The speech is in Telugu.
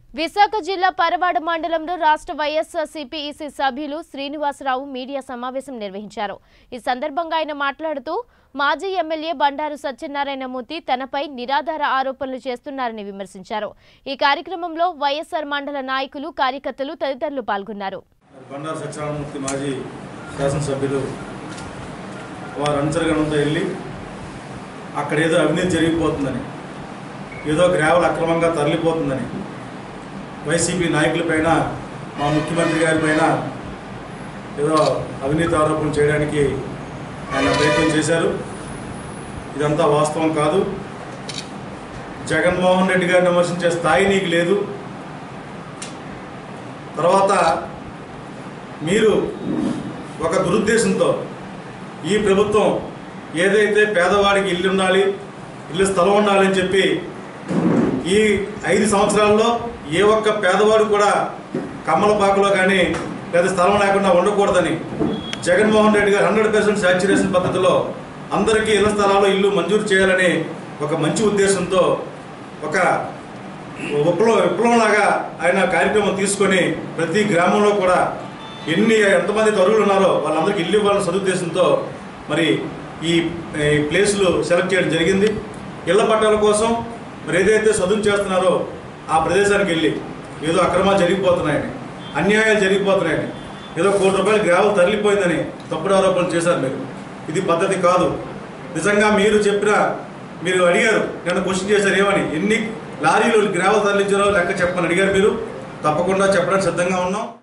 విశాఖ జిల్లా పరవాడ మండలంలో రాష్ట్ర వైఎస్ఆర్సీపీ ఈసీ సభ్యులు శ్రీనివాసరావు మీడియా సమావేశం నిర్వహించారు ఈ సందర్భంగా ఆయన మాట్లాడుతూ మాజీ ఎమ్మెల్యే బండారు సత్యనారాయణమూర్తి తనపై నిరాధార ఆరోపణలు చేస్తున్నారని విమర్శించారు ఈ కార్యక్రమంలో వైఎస్ఆర్ మండల నాయకులు కార్యకర్తలు తదితరులు పాల్గొన్నారు బండారు సత్యనారాయణమూర్తి మాజీ శాసనసభ్యులు వారు అనుచరగణంతో వెళ్ళి అక్కడ ఏదో అవినీతి జరిగిపోతుందని ఏదో గ్రావెల్ అక్రమంగా తరలిపోతుందని వైసీపీ నాయకులపైన మా ముఖ్యమంత్రి గారి పైన ఏదో అవినీతి ఆరోపణలు చేయడానికి ఆయన ప్రయత్నం చేశారు ఇదంతా వాస్తవం కాదు జగన్మోహన్ రెడ్డి గారిని విమర్శించే స్థాయి నీకు లేదు తర్వాత మీరు ఒక దురుద్దేశంతో ఈ ప్రభుత్వం ఏదైతే పేదవాడికి ఇల్లు ఉండాలి ఇల్లు స్థలం ఉండాలి అని చెప్పి ఈ ఐదు సంవత్సరాల్లో ఏ ఒక్క పేదవాడు కూడా కమ్మలపాకులో కానీ లేదా స్థలం లేకుండా ఉండకూడదని జగన్మోహన్ రెడ్డి గారు హండ్రెడ్ పర్సెంట్ శాచ్యురేషన్ పద్ధతిలో అందరికీ ఇళ్ల స్థలాలు ఇల్లు మంజూరు చేయాలని ఒక మంచి ఉద్దేశంతో ఒక విప్లవం విప్లవంలాగా ఆయన కార్యక్రమం తీసుకొని ప్రతి గ్రామంలో కూడా ఎన్ని ఎంతమంది తరువులు ఉన్నారో వాళ్ళందరికీ ఇల్లు ఇవ్వాలని సదుద్దేశంతో మరి ఈ ఈ ప్లేసులు సెలెక్ట్ చేయడం జరిగింది ఇళ్ల పట్టాల కోసం మరి ఏదైతే చదువు చేస్తున్నారో ఆ ప్రదేశానికి వెళ్ళి ఏదో అక్రమాలు జరిగిపోతున్నాయని అన్యాయాలు జరిగిపోతున్నాయని ఏదో కోటి రూపాయలు గ్రావెల్ తరలిపోయిందని తప్పుడు ఆరోపణలు చేశారు మీరు ఇది పద్ధతి కాదు నిజంగా మీరు చెప్పిన మీరు అడిగారు నన్ను క్వశ్చన్ చేశారు ఏమని ఎన్ని లారీలు గ్రావెల్ తరలించారో లెక్క చెప్పమని అడిగారు మీరు తప్పకుండా చెప్పడానికి సిద్ధంగా ఉన్నాం